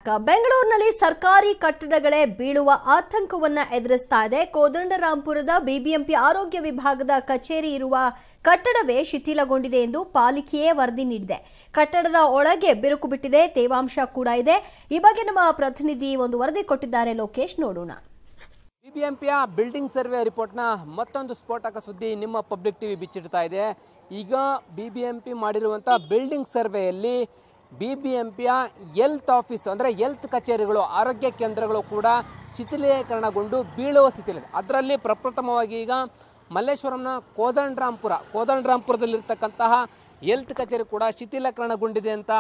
break ಬೆಂಗಳೂರಿನಲ್ಲಿ ಸರ್ಕಾರಿ ಕಟ್ಟಡಗಳೇ ಬೀಳುವ ಆತಂಕವನ್ನ ಎದುರಿಸ್ತಾ ಇದೆ ಕೋದಂಡರಾಂಪುರದ ಬಿಬಿಎಂಪಿ ಆರೋಗ್ಯ ವಿಭಾಗದ ಕಚೇರಿ ಇರುವ ಕಟ್ಟಡವೇ ಶಿಥಿಲಗೊಂಡಿದೆ ಎಂದು ಪಾಲಿಕೆಯೇ ವರದಿ ನೀಡಿದೆ ಕಟ್ಟಡದ ಒಳಗೆ ಬಿರುಕು ಬಿಟ್ಟಿದೆ ತೇವಾಂಶ ಕೂಡ ಇದೆ ಈ ಬಗ್ಗೆ ನಮ್ಮ ಪ್ರತಿನಿಧಿ ಒಂದು ವರದಿ ಕೊಟ್ಟಿದ್ದಾರೆ ಲೋಕೇಶ್ ನೋಡೋಣ ಬಿಬಿಎಂಪಿಯ ಬಿಲ್ಡಿಂಗ್ ಸರ್ವೆ ರಿಪೋರ್ಟ್ನ ಮತ್ತೊಂದು ಸ್ಫೋಟಕ ಸುದ್ದಿ ನಿಮ್ಮ ಪಬ್ಲಿಕ್ ಟಿವಿ ಬಿಚ್ಚಿಡ್ತಾ ಇದೆ ಈಗ ಬಿಬಿಎಂಪಿ ಮಾಡಿರುವಂಥ ಬಿಲ್ಡಿಂಗ್ ಸರ್ವೆಯಲ್ಲಿ ಬಿಬಿಎಂಪಿಯ ಎಲ್ತ್ ಆಫೀಸ್ ಅಂದರೆ ಎಲ್ತ್ ಕಚೇರಿಗಳು ಆರೋಗ್ಯ ಕೇಂದ್ರಗಳು ಕೂಡ ಶಿಥಿಲೀಕರಣಗೊಂಡು ಬೀಳುವ ಸ್ಥಿತಿಯಲ್ಲಿದೆ ಅದರಲ್ಲಿ ಪ್ರಪ್ರಥಮವಾಗಿ ಈಗ ಮಲ್ಲೇಶ್ವರಂನ ಕೋದಂಡರಾಂಪುರ ಕೋದಂಡರಾಂಪುರದಲ್ಲಿರ್ತಕ್ಕಂತಹ ಹೆಲ್ತ್ ಕಚೇರಿ ಕೂಡ ಶಿಥಿಲೀಕರಣಗೊಂಡಿದೆ ಅಂತ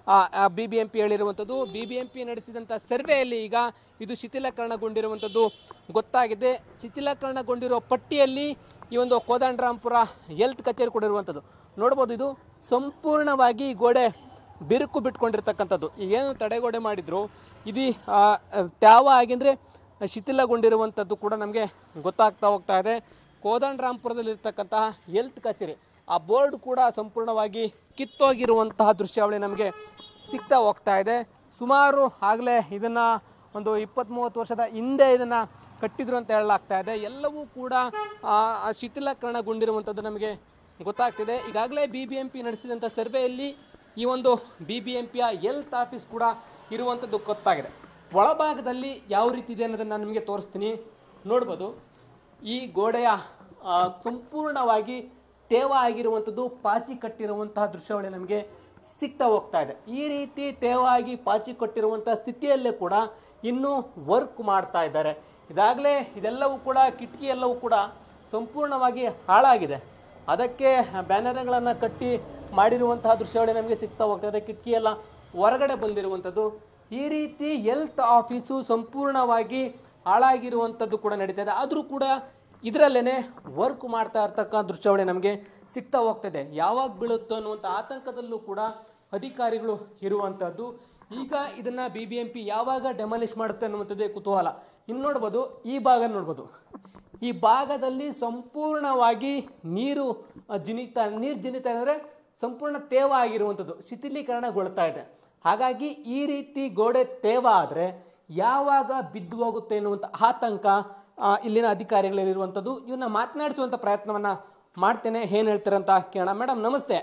ಬಿ ಬಿ ಎಂ ಪಿ ಹೇಳಿರುವಂಥದ್ದು ಬಿ ಬಿ ಎಂ ಪಿ ನಡೆಸಿದಂಥ ಸರ್ವೆಯಲ್ಲಿ ಈಗ ಇದು ಶಿಥಿಲೀಕರಣಗೊಂಡಿರುವಂಥದ್ದು ಗೊತ್ತಾಗಿದೆ ಶಿಥಿಲೀಕರಣಗೊಂಡಿರೋ ಪಟ್ಟಿಯಲ್ಲಿ ಈ ಒಂದು ಕೋದಂಡರಾಂಪುರ ಹೆಲ್ತ್ ಕಚೇರಿ ಕೂಡ ಇರುವಂಥದ್ದು ನೋಡ್ಬೋದು ಇದು ಸಂಪೂರ್ಣವಾಗಿ ಈ ಗೋಡೆ ಬಿರುಕು ಬಿಟ್ಕೊಂಡಿರ್ತಕ್ಕಂಥದ್ದು ಈಗೇನು ತಡೆಗೋಡೆ ಮಾಡಿದ್ರು ಇದು ಆ, ತ್ಯಾವ ಆಗಿಂದ್ರೆ ಶಿಥಿಲಗೊಂಡಿರುವಂಥದ್ದು ಕೂಡ ನಮಗೆ ಗೊತ್ತಾಗ್ತಾ ಹೋಗ್ತಾ ಇದೆ ಕೋದಂಡರಾಂಪುರದಲ್ಲಿರ್ತಕ್ಕಂತಹ ಹೆಲ್ತ್ ಕಚೇರಿ ಆ ಬೋರ್ಡ್ ಕೂಡ ಸಂಪೂರ್ಣವಾಗಿ ಕಿತ್ತೋಗಿರುವಂತಹ ದೃಶ್ಯಾವಳಿ ನಮಗೆ ಸಿಗ್ತಾ ಹೋಗ್ತಾ ಇದೆ ಸುಮಾರು ಆಗಲೇ ಇದನ್ನ ಒಂದು ಇಪ್ಪತ್ತ್ ಮೂವತ್ತು ವರ್ಷದ ಹಿಂದೆ ಇದನ್ನ ಕಟ್ಟಿದ್ರು ಅಂತ ಹೇಳಲಾಗ್ತಾ ಇದೆ ಎಲ್ಲವೂ ಕೂಡ ಆ, ಆ ಶಿಥಿಲೀಕರಣಗೊಂಡಿರುವಂಥದ್ದು ನಮಗೆ ಗೊತ್ತಾಗ್ತಿದೆ ಈಗಾಗಲೇ ಬಿ ಬಿ ಎಂ ಪಿ ನಡೆಸಿದಂಥ ಸರ್ವೆಯಲ್ಲಿ ಈ ಒಂದು ಬಿ ಬಿ ಎಂ ಪಿಯ ಹೆಲ್ತ್ ಆಫೀಸ್ ಕೂಡ ಇರುವಂಥದ್ದು ಗೊತ್ತಾಗಿದೆ ಒಳಭಾಗದಲ್ಲಿ ಯಾವ ರೀತಿ ಇದೆ ಅನ್ನೋದನ್ನು ನಾನು ನಿಮಗೆ ತೋರಿಸ್ತೀನಿ ನೋಡ್ಬೋದು ಈ ಗೋಡೆಯ ಆ, ಸಂಪೂರ್ಣವಾಗಿ ತೇವ ಆಗಿರುವಂಥದ್ದು ಪಾಚಿ ಕಟ್ಟಿರುವಂತಹ ದೃಶ್ಯಾವಳಿ ನಮಗೆ ಸಿಗ್ತಾ ಹೋಗ್ತಾ ಇದೆ ಈ ರೀತಿ ತೇವ ಆಗಿ ಪಾಚಿ ಕಟ್ಟಿರುವಂತಹ ಸ್ಥಿತಿಯಲ್ಲೇ ಕೂಡ ಇನ್ನೂ ವರ್ಕ್ ಮಾಡ್ತಾ ಇದ್ದಾರೆ ಇದಾಗಲೇ ಇದೆಲ್ಲವೂ ಕೂಡ ಕಿಟಕಿ ಎಲ್ಲವೂ ಕೂಡ ಸಂಪೂರ್ಣವಾಗಿ ಹಾಳಾಗಿದೆ ಅದಕ್ಕೆ ಬ್ಯಾನರ್ಗಳನ್ನು ಕಟ್ಟಿ ಮಾಡಿರುವಂತಹ ದೃಶ್ಯಾವಳಿ ನಮಗೆ ಸಿಗ್ತಾ ಹೋಗ್ತಾ ಇದೆ ಕಿಟಕಿ ಎಲ್ಲ ಹೊರಗಡೆ ಬಂದಿರುವಂಥದ್ದು ಈ ರೀತಿ ಹೆಲ್ತ್ ಆಫೀಸು ಸಂಪೂರ್ಣವಾಗಿ ಹಾಳಾಗಿರುವಂಥದ್ದು ಕೂಡ ನಡೀತಾ ಇದೆ ಆದರೂ ಕೂಡ ಇದರಲ್ಲೇನೆ ವರ್ಕ್ ಮಾಡ್ತಾ ಇರ್ತಕ್ಕ ದೃಶ್ಯಾವಳಿ ನಮಗೆ ಸಿಗ್ತಾ ಹೋಗ್ತದೆ ಯಾವಾಗ ಬೀಳುತ್ತೋ ಅನ್ನುವಂಥ ಆತಂಕದಲ್ಲೂ ಕೂಡ ಅಧಿಕಾರಿಗಳು ಇರುವಂಥದ್ದು ಈಗ ಇದನ್ನ ಬಿ ಬಿ ಎಂ ಪಿ ಯಾವಾಗ ಡೆಮಾಲಿಷ್ ಮಾಡುತ್ತೆ ಅನ್ನುವಂಥದ್ದೇ ಕುತೂಹಲ ಇನ್ನು ನೋಡ್ಬೋದು ಈ ಭಾಗ ನೋಡ್ಬೋದು ಈ ಭಾಗದಲ್ಲಿ ಸಂಪೂರ್ಣವಾಗಿ ನೀರು ಅಹ್, ಜಿನಿತಾ ನೀರು ಜಿನಿತಾ ಅಂದರೆ ಸಂಪೂರ್ಣ ತೇವ ಆಗಿರುವಂಥದ್ದು ಶಿಥಿಲೀಕರಣಗೊಳ್ತಾ ಇದೆ ಹಾಗಾಗಿ ಈ ರೀತಿ ಗೋಡೆ ತೇವ ಆದರೆ ಯಾವಾಗ ಬಿದ್ದು ಹೋಗುತ್ತೆ ಎನ್ನುವಂಥ ಆತಂಕ ಆ, ಇಲ್ಲಿನ ಅಧಿಕಾರಿಗಳಲ್ಲಿರುವಂಥದ್ದು ಇವನ್ನ ಮಾತನಾಡಿಸುವಂಥ ಪ್ರಯತ್ನವನ್ನ ಮಾಡ್ತೇನೆ ಏನು ಹೇಳ್ತಾರೆ ಅಂತ ಕೇಳೋಣ ಮೇಡಮ್ ನಮಸ್ತೆ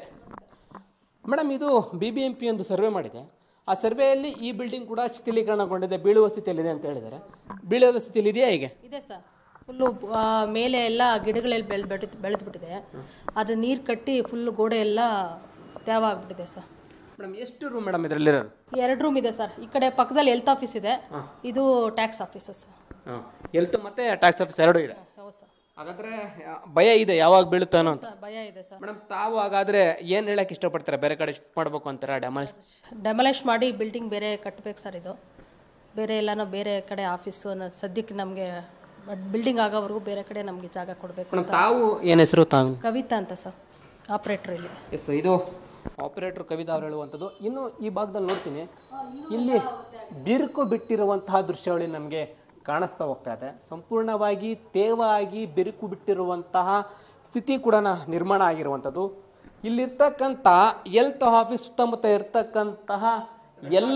ಮೇಡಮ್ ಇದು ಬಿ ಬಿ ಎಂ ಪಿ ಒಂದು ಸರ್ವೆ ಮಾಡಿದೆ ಆ ಸರ್ವೆಯಲ್ಲಿ ಈ ಬಿಲ್ಡಿಂಗ್ ಕೂಡ ಶಿಥಿಲೀಕರಣಗೊಂಡಿದೆ ಬೀಳುವ ಸ್ಥಿತಿಯಲ್ಲಿದೆ ಅಂತ ಹೇಳಿದ್ದಾರೆ ಬೀಳುವ ಸ್ಥಿತಿಯಲ್ಲಿ ಇದೆಯಾ ಹೇಗೆ ಇದೆ ಸರ್ ಫುಲ್ಲು ಮೇಲೆ ಎಲ್ಲ ಗಿಡಗಳೆಲ್ಲ ಬೆಳೆ ಬೆಳೆದು ಬೆಳೆದು ಬಿಟ್ಟಿದೆ ಅದು ನೀರು ಕಟ್ಟಿ ಫುಲ್ಲು ಗೋಡೆ ಎಲ್ಲ ತ್ಯಾವ ಆಗ್ಬಿಟ್ಟಿದೆ ಸರ್ ಮೇಡಮ್ ಎಷ್ಟು ರೂಮ್ ಮೇಡಮ್ ಇದರಲ್ಲಿರೋದು ಎರಡು ರೂಮ್ ಇದೆ ಸರ್ ಈ ಕಡೆ ಪಕ್ಕದಲ್ಲಿ ಹೆಲ್ತ್ ಆಫೀಸ್ ಇದೆ ಇದು ಟ್ಯಾಕ್ಸ್ ಆಫೀಸು ಸರ್ ಹೆಲ್ತ್ ಮತ್ತೆ ಟ್ಯಾಕ್ಸ್ ಆಫೀಸ್ ಎರಡು ಇದೆ ಹೌದು ಸರ್ ಹಾಗಾದ್ರೆ ಆ, ಭಯ ಇದೆ ಯಾವಾಗ ಬೀಳುತ್ತಾನೋ ಅಂತ ಸರ್ ಭಯ ಇದೆ ಸರ್ ಮೇಡಮ್ ತಾವು ಹಾಗಾದ್ರೆ ಏನ್ ಹೇಳಕ್ ಇಷ್ಟಪಡ್ತಾರೆ ಬೇರೆ ಕಡೆ ಶಿಫ್ಟ್ ಮಾಡ್ಬೇಕು ಅಂತಾರ ಡೆಮಾಲಿಷ್ ಡೆಮಲಿಷ್ ಮಾಡಿ ಬಿಲ್ಡಿಂಗ್ ಬೇರೆ ಕಟ್ಟಬೇಕು ಸರ್ ಇದು ಬೇರೆ ಎಲ್ಲಾನು ಬೇರೆ ಕಡೆ ಆಫೀಸು ಅನ್ನೋ- ಸದ್ಯಕ್ಕೆ ನಮಗೆ ಬಿಲ್ಡಿಂಗ್ ಆಗೋವರೆಗೂ ಬೇರೆ ಕಡೆ ನಮಗೆ ಜಾಗ ಕೊಡಬೇಕು ಮೇಡಮ್ ತಾವು ಏನ್ ಹೆಸರು ತಾವು ಕವಿತಾ ಅಂತ ಸರ್ ಆಪ್ರೇಟ್ರ್ ಇಲ್ಲಿ ಎಸ್ ಇದು ಆಪರೇಟರ್ ಕವಿತಾ ಅವರು ಹೇಳುವಂಥದ್ದು ಇನ್ನು ಈ ಭಾಗದಲ್ಲಿ ನೋಡ್ತೀನಿ ಇಲ್ಲಿ ಬಿರುಕು ಬಿಟ್ಟಿರುವಂತಹ ದೃಶ್ಯಾವಳಿ ನಮಗೆ ಕಾಣಿಸ್ತಾ ಹೋಗ್ತಾ ಇದೆ ಸಂಪೂರ್ಣವಾಗಿ ತೇವ ಆಗಿ ಬಿರುಕು ಬಿಟ್ಟಿರುವಂತಹ ಸ್ಥಿತಿ ಕೂಡ ನ- ನಿರ್ಮಾಣ ಆಗಿರುವಂಥದ್ದು ಇಲ್ಲಿರ್ತಕ್ಕಂಥ ಹೆಲ್ತ್ ಆಫೀಸ್ ಸುತ್ತಮುತ್ತ ಇರ್ತಕ್ಕಂತಹ ಎಲ್ಲ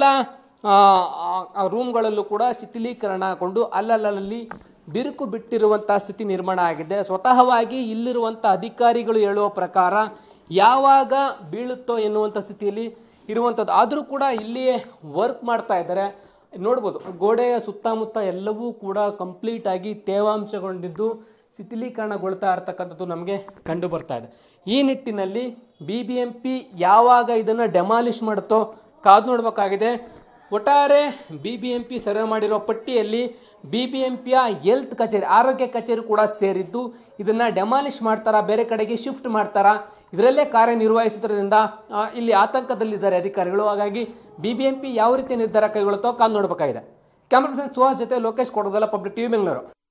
ರೂಮ್ಗಳಲ್ಲೂ ಕೂಡ ಶಿಥಿಲೀಕರಣಗೊಂಡು ಅಲ್ಲಲ್ಲಲ್ಲಿ ಬಿರುಕು ಬಿಟ್ಟಿರುವಂತಹ ಸ್ಥಿತಿ ನಿರ್ಮಾಣ ಆಗಿದೆ ಸ್ವತಃವಾಗಿ ಇಲ್ಲಿರುವಂಥ ಅಧಿಕಾರಿಗಳು ಹೇಳುವ ಪ್ರಕಾರ ಯಾವಾಗ ಬೀಳುತ್ತೋ ಎನ್ನುವಂಥ ಸ್ಥಿತಿಯಲ್ಲಿ ಇರುವಂಥದ್ದು ಆದರೂ ಕೂಡ ಇಲ್ಲಿಯೇ ವರ್ಕ್ ಮಾಡ್ತಾ ಇದ್ದಾರೆ ನೋಡ್ಬೋದು ಗೋಡೆಯ ಸುತ್ತಮುತ್ತ ಎಲ್ಲವೂ ಕೂಡ ಕಂಪ್ಲೀಟ್ ಆಗಿ ತೇವಾಂಶಗೊಂಡಿದ್ದು ಶಿಥಿಲೀಕರಣಗೊಳ್ತಾ ಇರ್ತಕ್ಕಂಥದ್ದು ನಮಗೆ ಕಂಡು ಬರ್ತಾ ಇದೆ ಈ ನಿಟ್ಟಿನಲ್ಲಿ ಬಿ ಬಿ ಎಂ ಪಿ ಯಾವಾಗ ಇದನ್ನು ಡೆಮಾಲಿಷ್ ಮಾಡುತ್ತೋ ಕಾದು ನೋಡಬೇಕಾಗಿದೆ ಒಟ್ಟಾರೆ B B M P survey ಮಾಡಿರೋ ಪಟ್ಟಿಯಲ್ಲಿ ಬಿ ಬಿ ಎಂ ಪಿಯ ಹೆಲ್ತ್ ಕಚೇರಿ ಆರೋಗ್ಯ ಕಚೇರಿ ಕೂಡ ಸೇರಿದ್ದು ಇದನ್ನ ಡೆಮಾಲಿಷ್ ಮಾಡ್ತಾರಾ ಬೇರೆ ಕಡೆಗೆ ಶಿಫ್ಟ್ ಮಾಡ್ತಾರಾ ಇದರಲ್ಲೇ ಕಾರ್ಯನಿರ್ವಹಿಸುವುದರಿಂದ ಆ, ಇಲ್ಲಿ ಆತಂಕದಲ್ಲಿದ್ದಾರೆ ಅಧಿಕಾರಿಗಳು ಹಾಗಾಗಿ ಬಿ ಬಿ ಎಂ ಪಿ ಯಾವ ರೀತಿ ನಿರ್ಧಾರ ಕೈಗೊಳ್ಳುತ್ತೋ ಕಾದು ನೋಡಬೇಕಾಗಿದೆ ಕ್ಯಾಮ್ರಾ ಪರ್ಸನ್ ಸುಹಾಸ್ ಜೊತೆ ಲೋಕೇಶ್ ಕೊಡೋದಲ್ಲ ಪಬ್ಲಿಕ್ ಟಿವಿ ಬೆಂಗಳೂರು